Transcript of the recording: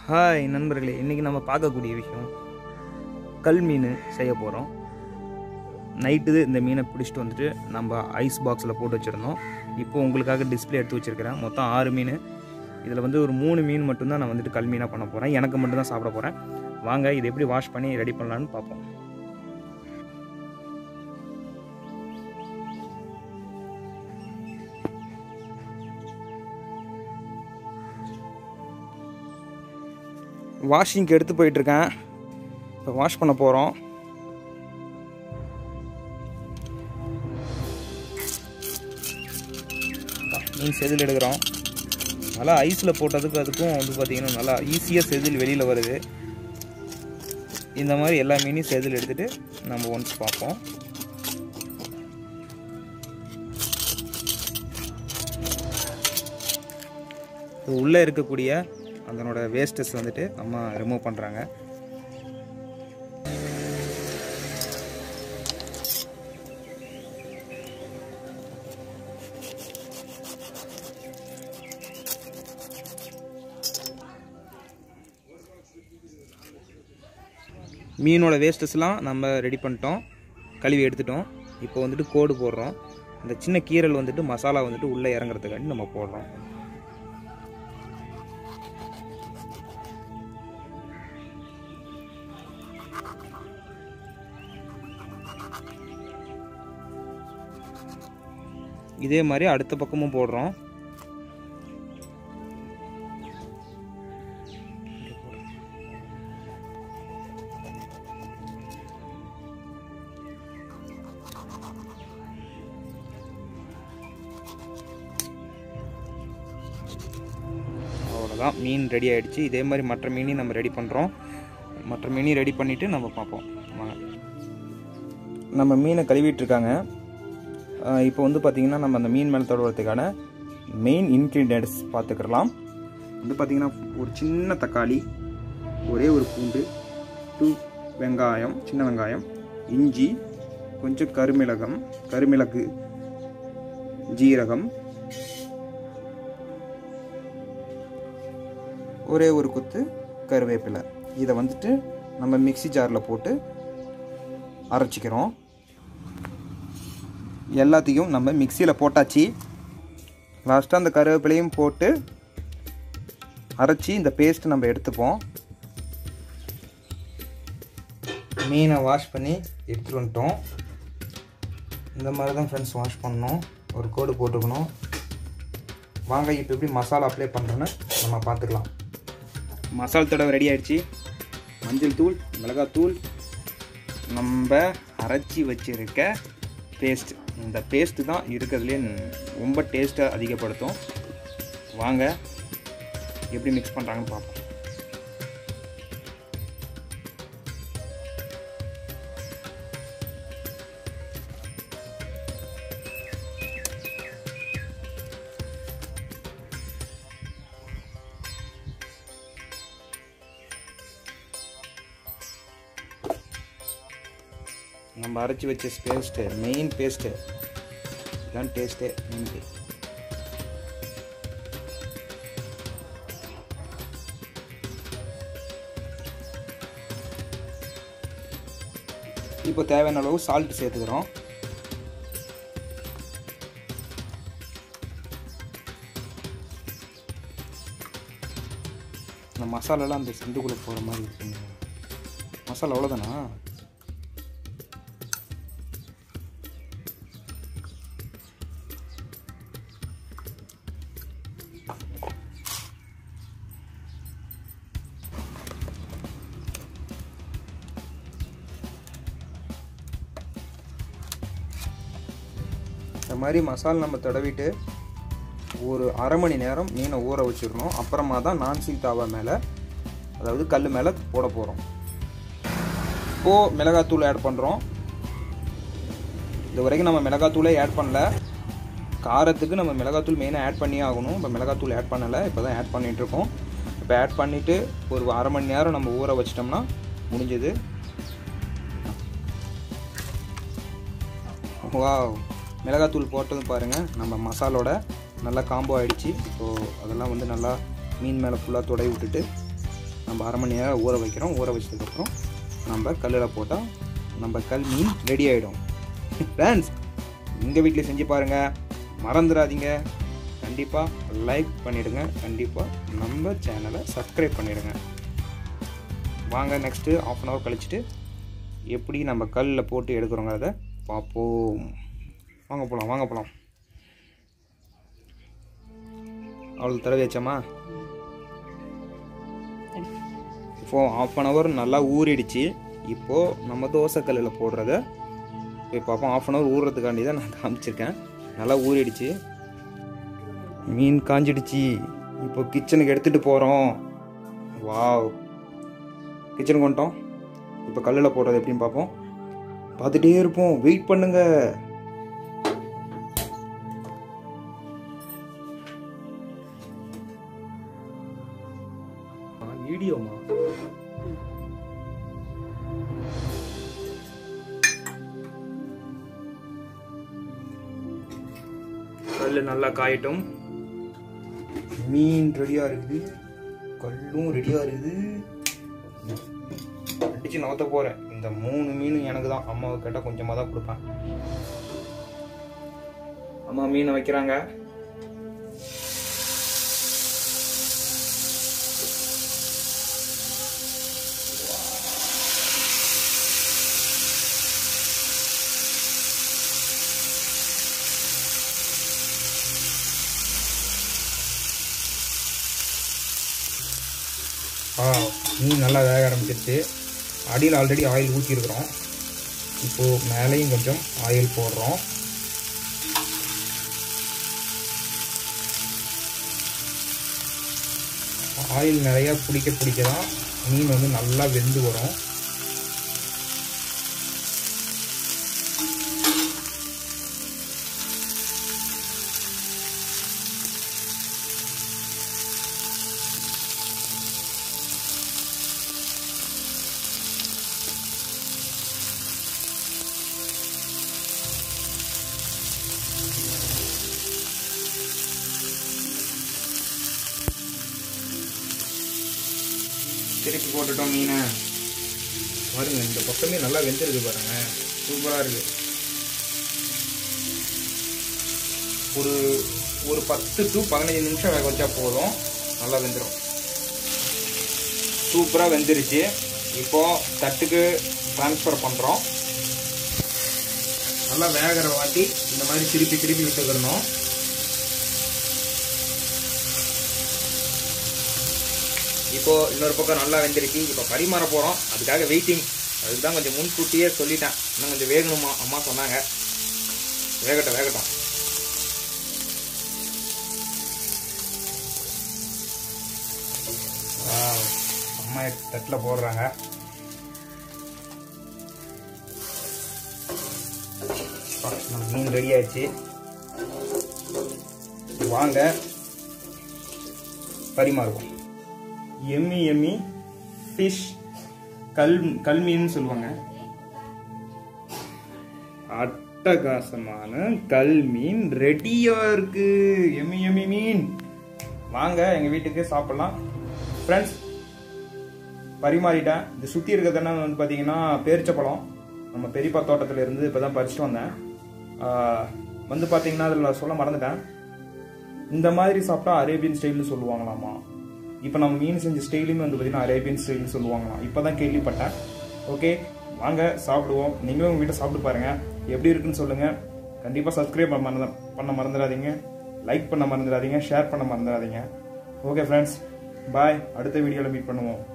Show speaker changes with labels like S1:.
S1: hi நண்பர்களே இன்றைக்கி நம்ம பார்க்கக்கூடிய விஷயம் கல் மீன் செய்ய போகிறோம் நைட்டு இந்த மீனை பிடிச்சிட்டு வந்துட்டு நம்ம ஐஸ் பாக்ஸில் போட்டு வச்சுருந்தோம் இப்போ உங்களுக்காக டிஸ்ப்ளே எடுத்து வச்சுருக்கிறேன் மொத்தம் ஆறு மீன் இதில் வந்து ஒரு மூணு மீன் மட்டும்தான் நான் வந்துட்டு கல் மீனாக பண்ண போகிறேன் எனக்கு மட்டும்தான் சாப்பிட போகிறேன் வாங்க இதை எப்படி வாஷ் பண்ணி ரெடி பண்ணலான்னு பார்ப்போம் வாஷிங்க்கு எடுத்து போயிட்டுருக்கேன் இப்போ வாஷ் பண்ண போகிறோம் மீன் செதில் எடுக்கிறோம் நல்லா ஐஸில் போட்டதுக்கு அதுக்கும் வந்து பார்த்திங்கன்னா நல்லா ஈஸியாக செதில் வெளியில் வருது இந்த மாதிரி எல்லா மீனையும் செதில் எடுத்துகிட்டு நம்ம ஒன்ஸ் பார்ப்போம் உள்ளே இருக்கக்கூடிய அதனோட வேஸ்டஸ் வந்துட்டு அம்மா ரிமூவ் பண்ணுறாங்க மீனோட வேஸ்டஸ்லாம் நம்ம ரெடி பண்ணிட்டோம் கழுவி எடுத்துட்டோம் இப்போ வந்துட்டு கோடு போடுறோம் அந்த சின்ன கீரல் வந்துட்டு மசாலா வந்துட்டு உள்ளே இறங்குறதுக்காண்டி நம்ம போடுறோம் இதே மாதிரி அடுத்த பக்கமும் போடுறோம் அவ்வளோதான் மீன் ரெடி ஆகிடுச்சு இதே மாதிரி மற்ற மீனையும் நம்ம ரெடி பண்ணுறோம் மற்ற மீனையும் ரெடி பண்ணிவிட்டு நம்ம பார்ப்போம் வாங்க நம்ம மீனை கழுவிட்டு இருக்காங்க இப்போ வந்து பார்த்திங்கன்னா நம்ம அந்த மீன் மேலே தொடர்றதுக்கான மெயின் இன்க்ரீடியன்ட்ஸ் பார்த்துக்கலாம் வந்து பார்த்திங்கன்னா ஒரு சின்ன தக்காளி ஒரே ஒரு பூண்டு டூ வெங்காயம் சின்ன வெங்காயம் இஞ்சி கொஞ்சம் கருமிளகம் கருமிளகு ஜீரகம் ஒரே ஒரு கொத்து கருவேப்பிலை இதை வந்துட்டு நம்ம மிக்சி ஜாரில் போட்டு அரைச்சிக்கிறோம் எல்லாத்தையும் நம்ம மிக்சியில் போட்டாச்சு லாஸ்ட்டாக அந்த கருவேப்பிலையும் போட்டு அரைச்சி இந்த பேஸ்ட் நம்ம எடுத்துப்போம் மீனை வாஷ் பண்ணி எடுத்துகிட்டு வந்துட்டோம் இந்த மாதிரி தான் ஃப்ரெண்ட்ஸ் வாஷ் பண்ணணும் ஒரு கோடு போட்டுக்கணும் வாங்க இப்போ எப்படி மசாலா அப்ளை பண்ணுறோன்னு நம்ம பார்த்துக்கலாம் மசால் தடவை ரெடி ஆயிடுச்சு மஞ்சள் தூள் மிளகாத்தூள் நம்ம அரைச்சி வச்சுருக்க பேஸ்ட் இந்த பேஸ்ட்டு தான் இருக்கிறதுலே ரொம்ப டேஸ்ட்டை அதிகப்படுத்தும் வாங்க எப்படி மிக்ஸ் பண்ணுறாங்கன்னு பார்ப்போம் நம்ம அரைச்சி வச்ச பேஸ்ட்டு மெயின் பேஸ்ட்டு இதுதான் டேஸ்ட்டே மீனுக்கு இப்போ தேவையான அளவு சால்ட் சேர்த்துக்கிறோம் இந்த மசாலாலாம் அந்த செந்துக்குள்ளே போகிற மாதிரி இருக்குங்க மசாலா அவ்வளோதானா இந்த மாதிரி மசாலா நம்ம தடவிட்டு ஒரு அரை மணி நேரம் மீனை ஊற வச்சிடணும் அப்புறமா தான் நான்ஸ்டிக் தாவா மேலே அதாவது கல் மேலே போட போகிறோம் இப்போது மிளகாத்தூள் ஆட் பண்ணுறோம் இது வரைக்கும் நம்ம மிளகாத்தூளே ஆட் பண்ணல காரத்துக்கு நம்ம மிளகாத்தூள் மெயினாக ஆட் பண்ணியே ஆகணும் இப்போ மிளகாத்தூள் ஆட் பண்ணலை இப்போ தான் ஆட் பண்ணிகிட்ருக்கோம் இப்போ ஆட் பண்ணிவிட்டு ஒரு அரை மணி நேரம் நம்ம ஊற வச்சிட்டோம்னா முடிஞ்சது வா மிளகாத்தூள் போட்டதும் பாருங்கள் நம்ம மசாலோட நல்லா காம்போ ஆகிடுச்சு இப்போது அதெல்லாம் வந்து நல்லா மீன் மேலே ஃபுல்லாக தொடை விட்டுட்டு நம்ம அரை மணி நேரம் ஊற வைக்கிறோம் ஊற வச்சதுக்கப்புறம் நம்ம கல்லில் போட்டால் நம்ம கல் மீன் ரெடி ஆகிடும் ஃப்ரெண்ட்ஸ் எங்கள் வீட்டில் செஞ்சு பாருங்கள் மறந்துடாதீங்க கண்டிப்பாக லைக் பண்ணிவிடுங்க கண்டிப்பாக நம்ம சேனலை சப்ஸ்கிரைப் பண்ணிவிடுங்க வாங்க நெக்ஸ்ட்டு ஆஃப் அன் ஹவர் கழிச்சிட்டு எப்படி நம்ம கல்லில் போட்டு எடுக்கிறோங்கிறத பார்ப்போம் வாங்க போகலாம் வாங்க போகலாம் அவ்வளோ தடவை வச்சோமா இப்போ ஆஃப் அன் ஹவர் நல்லா ஊறிடுச்சு இப்போது நம்ம தோசைக்கல்லில் போடுறத போய் பார்ப்போம் ஆஃப் அன் ஹவர் ஊறுறதுக்காண்டி தான் நான் காமிச்சிருக்கேன் நல்லா ஊறிடுச்சு மீன் காஞ்சிடுச்சு இப்போ கிச்சனுக்கு எடுத்துகிட்டு போகிறோம் வாவ் கிச்சனுக்கு வந்துட்டோம் இப்போ கல்லில் போடுறது எப்படின்னு பார்ப்போம் பார்த்துட்டே இருப்போம் வெயிட் பண்ணுங்க வீடியோமா கல் நல்லா காயட்டும் மீன் ரெடியாக இருக்குது கல்லும் ரெடியாக இருக்குது அடிச்சு நகர்த்த போகிறேன் இந்த மூணு மீனும் எனக்கு தான் அம்மாவை கேட்டால் கொஞ்சமாக தான் கொடுப்பேன் அம்மா மீனை வைக்கிறாங்க ஆ மீன் நல்லா வேக ஆரம்பிச்சிருச்சு அடியில் ஆல்ரெடி ஆயில் ஊற்றிருக்கிறோம் இப்போது மேலேயும் கொஞ்சம் ஆயில் போடுறோம் ஆயில் நிறையா பிடிக்க பிடிக்க தான் மீன் வந்து நல்லா வெந்து வரும் திருப்பி போட்டுட்டோம் மீனை பாருங்க இந்த பக்கமே நல்லா வெந்திருக்கு பாருங்க சூப்பராக இருக்கு ஒரு ஒரு பத்து டு பதினஞ்சு நிமிஷம் வேக வச்சா போதும் நல்லா வெந்துடும் சூப்பராக வெந்துருச்சு இப்போ தட்டுக்கு ட்ரான்ஸ்ஃபர் பண்ணுறோம் நல்லா வேகிற வாட்டி இந்த மாதிரி திருப்பி திருப்பி விட்டுக்கிறணும் இப்போ இன்னொரு பக்கம் நல்லா வெந்துருச்சு இப்போ பரிமாற போகிறோம் அதுக்காக வெயிட்டிங் அதுக்கு தான் கொஞ்சம் முன்கூட்டியே சொல்லிட்டேன் இன்னும் கொஞ்சம் வேகணுமா அம்மா சொன்னாங்க வேகட்டும் வேகட்டும் அம்மா தட்டில் போடுறாங்க மீன் ரெடி ஆயிடுச்சு வாங்க பரிமாறுவோம் எம்மி எம்மி ஃபிஷ் கல் கல்மீன் சொல்லுவாங்க அட்டகாசமான கல் மீன் ரெடியா இருக்கு எம்மி எம்மி மீன் வாங்க எங்க வீட்டுக்கு சாப்பிடலாம் ஃப்ரெண்ட்ஸ் பரிமாறிட்டேன் இது சுற்றி இருக்கிறதுனா வந்து பார்த்தீங்கன்னா பேரிச்சப்பழம் நம்ம பெரியப்பா தோட்டத்தில் இருந்து இப்போ தான் பறிச்சுட்டு வந்தேன் ஆஹ் வந்து பார்த்தீங்கன்னா அதில் சொல்ல மறந்துட்டேன் இந்த மாதிரி சாப்பிட்டா அரேபியன் ஸ்டைல்னு சொல்லுவாங்களாமா இப்போ நம்ம மீன் செஞ்ச ஸ்டைலுமே வந்து பார்த்தீங்கன்னா அரேபியன் ஸ்டைல்னு சொல்லுவாங்களாம் இப்போ தான் கேள்விப்பட்டேன் ஓகே வாங்க சாப்பிடுவோம் நீங்களும் உங்கள் வீட்டை சாப்பிட்டு பாருங்கள் எப்படி இருக்குன்னு சொல்லுங்கள் கண்டிப்பாக சப்ஸ்கிரைப் பண்ண மறந்த பண்ண மறந்துடாதீங்க லைக் பண்ண மறந்துடாதீங்க ஷேர் பண்ண மறந்துடாதீங்க ஓகே ஃப்ரெண்ட்ஸ் பாய் அடுத்த வீடியோவில் மீட் பண்ணுவோம்